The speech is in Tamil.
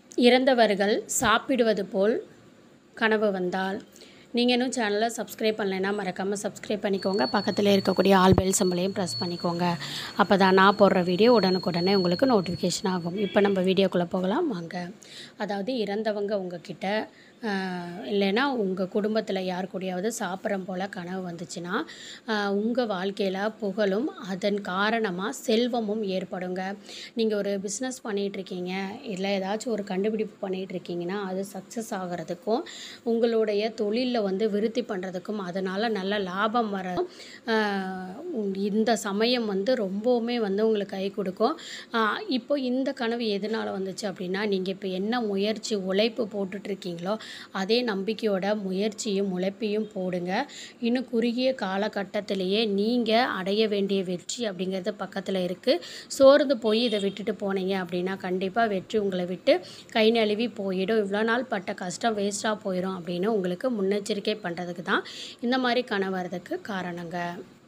இறந்தவர்கள் சாப்பிடுவது போல் கனவு வந்தால் நீங்கள் இன்னும் சேனலை சப்ஸ்கிரைப் பண்ணலைன்னா மறக்காமல் சப்ஸ்கிரைப் பண்ணிக்கோங்க பக்கத்தில் இருக்கக்கூடிய ஆல் பெல் சிம்பளையும் ப்ரெஸ் பண்ணிக்கோங்க அப்போ தான் நான் போடுற வீடியோ உடனுக்குடனே உங்களுக்கு நோட்டிஃபிகேஷன் ஆகும் இப்போ நம்ம வீடியோக்குள்ளே போகலாம் வாங்க அதாவது இறந்தவங்க உங்ககிட்ட ஆஹ், இல்லைன்னா உங்கள் குடும்பத்தில் யார் கூடயாவது சாப்பிட்ற போல் கனவு வந்துச்சுன்னா உங்கள் வாழ்க்கையில் புகழும் அதன் காரணமாக செல்வமும் ஏற்படுங்க நீங்கள் ஒரு பிஸ்னஸ் பண்ணிகிட்ருக்கீங்க இல்லை ஏதாச்சும் ஒரு கண்டுபிடிப்பு பண்ணிகிட்ருக்கீங்கன்னா அது சக்ஸஸ் ஆகிறதுக்கும் உங்களுடைய தொழிலில் வந்து விருத்தி பண்ணுறதுக்கும் அதனால் நல்ல லாபம் வர ஆஹ், இந்த சமயம் வந்து ரொம்பவுமே வந்து உங்களுக்கு கை கொடுக்கும் ஆஹ், இப்போ இந்த கனவு எதனால் வந்துச்சு அப்படின்னா நீங்கள் இப்போ என்ன முயற்சி உழைப்பு போட்டுட்ருக்கீங்களோ அதே நம்பிக்கையோட முயற்சியும் உழைப்பையும் போடுங்க இன்னும் குறுகிய காலகட்டத்திலேயே நீங்கள் அடைய வேண்டிய வெற்றி அப்படிங்கிறது பக்கத்தில் இருக்குது சோர்ந்து போய் இதை விட்டுட்டு போனீங்க அப்படின்னா கண்டிப்பாக வெற்றி உங்களை விட்டு கை நழுவி போயிடும் இவ்வளோ நாள் பட்ட கஷ்டம் வேஸ்ட்டாக போயிடும் அப்படின்னு உங்களுக்கு முன்னெச்சரிக்கை பண்ணுறதுக்கு தான் இந்த மாதிரி கனவு வர்றதுக்கு காரணங்க